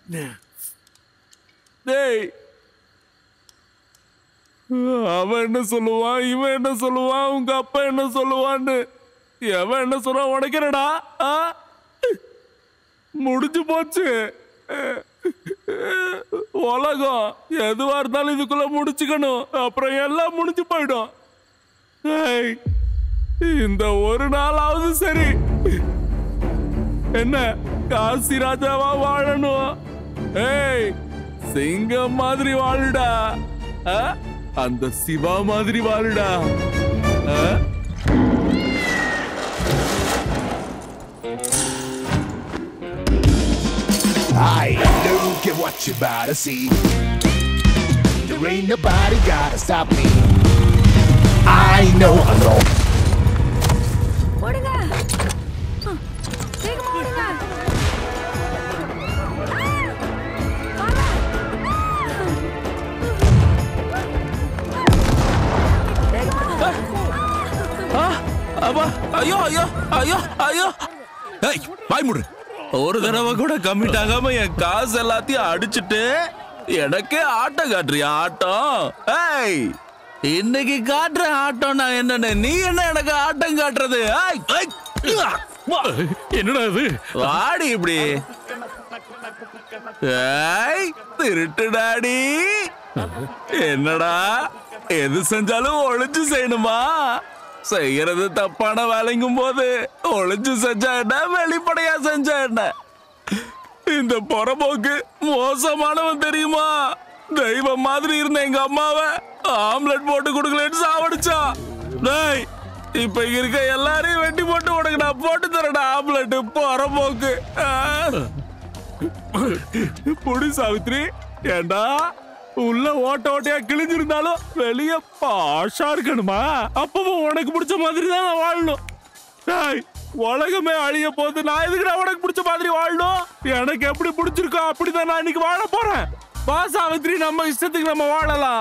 டேய் அவன் என்ன சொல்லுவான் இவன் என்ன சொல்லுவான் உங்க அப்பா என்ன சொல்லுவான்னு எவன் என்ன சொல்லுவான் உடைக்கிறடா ஆ? முடிஞ்சு போச்சு உலகம் எதுவா இருந்தாலும் இதுக்குள்ள முடிச்சுக்கணும் அப்புறம் எல்லாம் முடிஞ்சு போயிடும் ஏய், இந்த ஒரு நாளாவது சரி என்ன காசி ராஜாவா வாழணும் ஏய் சிங்கம் மாதிரி வாழுடா ஆ? அந்த சிவா மாதிரி வாழுடா ஆ? I look at what you're about to see. There ain't nobody gotta stop me. I know I know. ஓடுங்க ஆ, வேகமா ஓடுங்க ஆ, வாங்க. ஆ, அப்பா, ஐயோ ஐயோ ஐயோ ஐயோ ஏய் வாய் மூடு ஒரு தடவை கூட கம்மிட் ஆகாம என் காசு எல்லாத்தையும் அடிச்சிட்டு எனக்கே ஆட்டம் காட்டுறியா ஆட்டம் ஏய் இன்னைக்கு காட்டுற ஆட்டம் நான் என்னன்னு நீ என்ன எனக்கு ஆட்டம் காட்டுறது ஏய், ஏய், உவா, வா. என்னடா இது வாடி இப்படி ஏய் திருட்டு டாடி என்னடா எது செஞ்சாலும் ஒளிஞ்சு செய்யணுமா செய்யறது தப்பான வேலைங்கும் போது ஒளிஞ்சு செஞ்சா என்ன வெளிப்படையா செஞ்சா என்ன இந்த புறம்போக்கு மோசமானவன் தெரியுமா தெய்வம் மாதிரி இருந்த எங்க அம்மாவை ஆம்லெட் போட்டு கொடுக்கலன்னு சாவடிச்சான் டேய் இப்ப இங்க இருக்க எல்லாரையும் வெட்டி போட்டு உனக்கு நான் போட்டு தரேன்டா ஆம்லெட் புறம்போக்கு ஆ. புடி சாவித்ரி ஏண்டா உள்ள ஓட்ட ஓட்டையா கிழிஞ்சிருந்தாலும் வெளிய பாஷா இருக்கணுமா அப்பவும் உனக்கு பிடிச்ச மாதிரி தான் நான் வாழணும் டேய், உலகமே அழிய போது நான் எதுக்குடா உனக்கு பிடிச்ச மாதிரி வாழணும் எனக்கு எப்படி பிடிச்சிருக்கோ அப்படிதான் நான் இன்னைக்கு வாழ போறேன் வா சாவித்ரி நம்ம இஷ்டத்துக்கு நம்ம வாழலாம்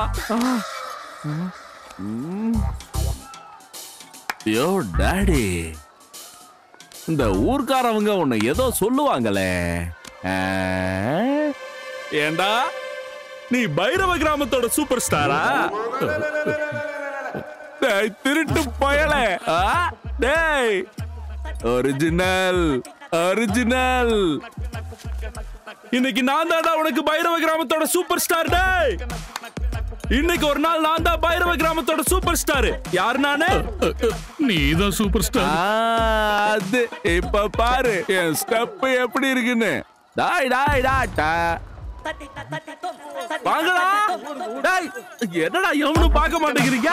யோ டாடி இந்த ஊர்க்காரவங்க உன்னை ஏதோ சொல்லுவாங்களே ஆ? ஏண்டா நீ பைரவ கிராமத்தோட சூப்பர் ஸ்டாரா டேய் திருட்டு பயலே ஆ? டேய் ஒரிஜினல் ஒரிஜினல் இன்னைக்கு நான் தான்டா உனக்கு பைரவ கிராமத்தோட சூப்பர் ஸ்டார் டேய் இன்னைக்கு ஒரு நாள் நான் தான் பைரவ கிராமத்தோட சூப்பர் ஸ்டார் யார் நானு நீ தான் சூப்பர் ஆ, ஸ்டார் அது இப்ப பாரு என் ஸ்டெப் எப்படி இருக்குன்னு டாய் டாய் டாட்டா வாங்கடா டாய் என்னடா எவனும் பார்க்க மாட்டேங்கிறீங்க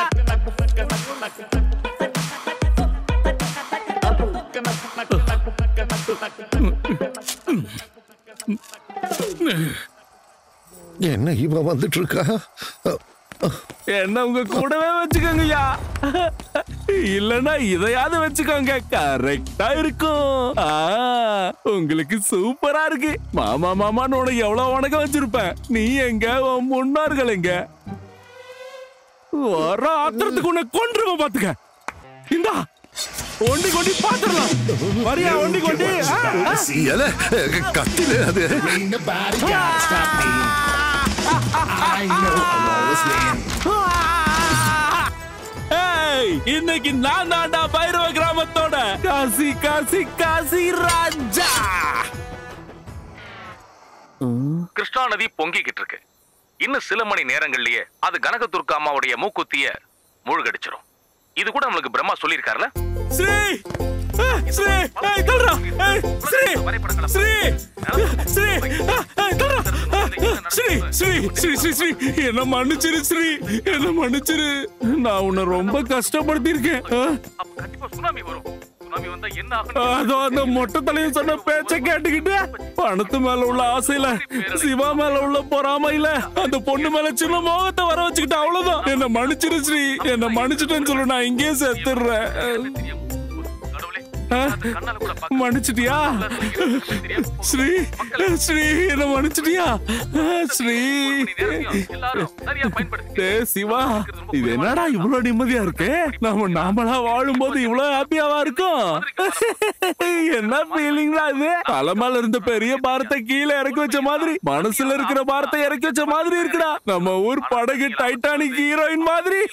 என்ன இவன் வந்துட்டு இருக்கா என்ன உங்க கூடவே வச்சுக்கோங்கய்யா இல்லனா இதையாவது வச்சுக்கோங்க கரெக்டா இருக்கும் ஆ, உங்களுக்கு சூப்பரா இருக்கு மாமா மாமான்னு உனக்கு எவ்வளவு வணக்கம் வச்சிருப்பேன் நீ எங்க உன் முன்னோர்கள் எங்க வர ஆத்திரத்துக்கு உன்னை கொன்றுவ பாத்துக்க இந்தா ஒண்டி கொண்டி பாத்துடலாம் வரியா ஒண்டி கொண்டி ஆ, ஆ. எல கத்தில அது Ain't nobody gotta stop me. I know I'll always win. ஏய், இன்னைக்கு நான் தாண்டா பைரவ கிராமத்தோட காசி காசி காசி ராஜா கிருஷ்ணா நதி பொங்கிக்கிட்டு இருக்கு இன்னும் சில மணி நேரங்கள்லயே அது கனகதுர்கா அம்மாவுடைய மூக்குத்திய மூழ்கடிச்சிரும் இது கூட நம்மளுக்கு பிரம்மா சொல்லியிருக்காருல ஸ்ரீ ஏய், ஸ்ரீ ஏய் தல்றா ஏய் ஸ்ரீ ஸ்ரீ ஸ்ரீ ஏய் தல்றா ஸ்ரீ ஸ்ரீ ஸ்ரீ ஸ்ரீ ஸ்ரீ என்ன மன்னிச்சிரு ஸ்ரீ என்ன மன்னிச்சிரு நான் உன்னை ரொம்ப கஷ்டப்படுத்தியிருக்கேன் ஆ? அப்ப கண்டிப்பா சுனாமி வரும் சுனாமி வந்தா என்ன ஆகும் அதோ அந்த மொட்டை தலையும் சொன்ன பேச்ச கேட்டுக்கிட்டு பணத்து மேல உள்ள ஆசையில சிவா மேல உள்ள பொறாமையில அந்த பொண்ணு மேல சின்ன மோகத்தை வர வச்சுக்கிட்டு அவ்வளவுதான் என்ன மன்னிச்சிரு ஸ்ரீ என்ன மன்னிச்சிட்டேன்னு சொல்லு நான் இங்கேயே செத்துடுறேன் கடவுளே கண்ணால கூட பார்க்க மன்னிச்சிட்டியா ஸ்ரீ ஸ்ரீ என்ன மன்னிச்சிட்டியா ஸ்ரீ எல்லாரும் சரியா பயன்படுத்தி டேய் சிவா இது என்னடா இவ்வளவு நிம்மதியா இருக்கு நம்ம நாமளா வாழும்போது இவ்வளவு ஹாப்பியாவா இருக்கும் என்ன ஃபீலிங்டா இது தலைமையில இருந்த பெரிய பாரத்தை கீழே இறக்கி வச்ச மாதிரி மனசுல இருக்கிற பாரத்தை இறக்கி வச்ச மாதிரி இருக்குடா நம்ம ஊர் படகு டைட்டானிக் ஹீரோயின் மாதிரி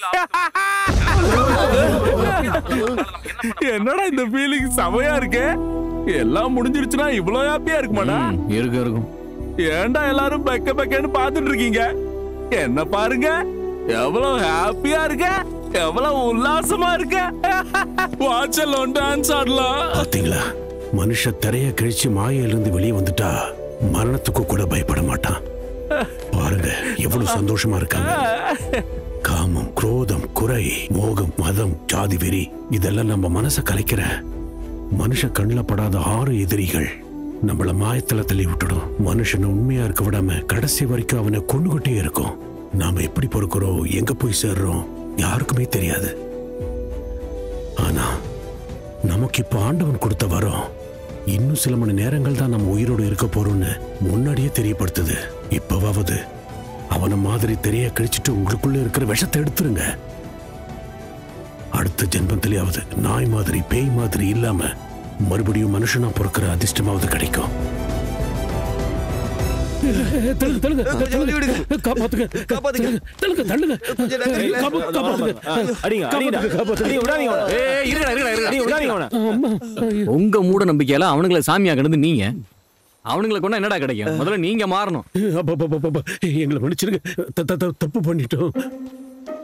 என்னடா இந்த ஃபீலிங் செமையா இருக்கு எல்லாம் முடிஞ்சிருச்சுன்னா இவ்வளவு ஹாப்பியா இருக்குமாடா இருக்கும் இருக்கும் ஏன்டா எல்லாரும் பெக்க பெக்கன்னு பாத்துட்டு இருக்கீங்க என்ன பாருங்க எவ்வளவு ஹாப்பியா இருக்க எவ்வளவு உல்லாசமா இருக்க வாட்செல்லாம் டான்ஸ் ஆடலாம் பாத்தீங்களா மனுஷ திரைய கழிச்சு மாயிலிருந்து வெளியே வந்துட்டா மரணத்துக்கு கூட பயப்பட மாட்டான் பாருங்க எவ்வளவு சந்தோஷமா இருக்காங்க காமம் குரோதம் குறை மோகம் மதம் ஜாதி வெறி இதெல்லாம் நம்ம மனச கலைக்கிற மனுஷ கண்ணில் படாத ஆறு எதிரிகள் நம்மள மாயத்துல தள்ளி விட்டுடும் மனுஷனை உண்மையா இருக்க விடாம கடைசி வரைக்கும் அவனை கொண்டுகிட்டே இருக்கும் நாம எப்படி பொறுக்கிறோம் எங்க போய் சேர்றோம் யாருக்குமே தெரியாது ஆனா நமக்கு இப்ப ஆண்டவன் கொடுத்த வரம் இன்னும் சில மணி நேரங்கள் தான் நம்ம உயிரோடு இருக்க போறோம்னு முன்னாடியே தெரியப்படுத்துது இப்பவாவது அவன மாதிரி தெரிய கழிச்சிட்டு உங்களுக்குள்ள இருக்கிற விஷத்தை எடுத்துருங்க அடுத்த ஜென்மத்திலேயாவது நாய் மாதிரி பேய் மாதிரி இல்லாம மறுபடியும் மனுஷனா பிறக்கிற அதிர்ஷ்டமாவது கிடைக்கும் தள்ளுங்க தள்ளுங்க தள்ளுங்க காப்பாத்துங்க காப்பாத்துங்க தள்ளுங்க தள்ளுங்க காப்பா- காப்பாத்துங்க அடிங்க அடிங்கடா காப்பாத்துங்க. நீ விடாதீங்க அவனை. ஏய் இருடா இருடா இருடா நீ விடாதீங்க அவனை உங்க மூட நம்பிக்கையால அவனுங்களை சாமியா கிடந்து நீங்க அவனுங்களை கொண்டா என்னடா கிடைக்கும் முதல்ல நீங்க மாறணும் அப்ப, அப்ப, அப்ப, அப்ப, எங்களை மன்னிச்சிருங்க த- த- த- தப்பு பண்ணிட்டோம்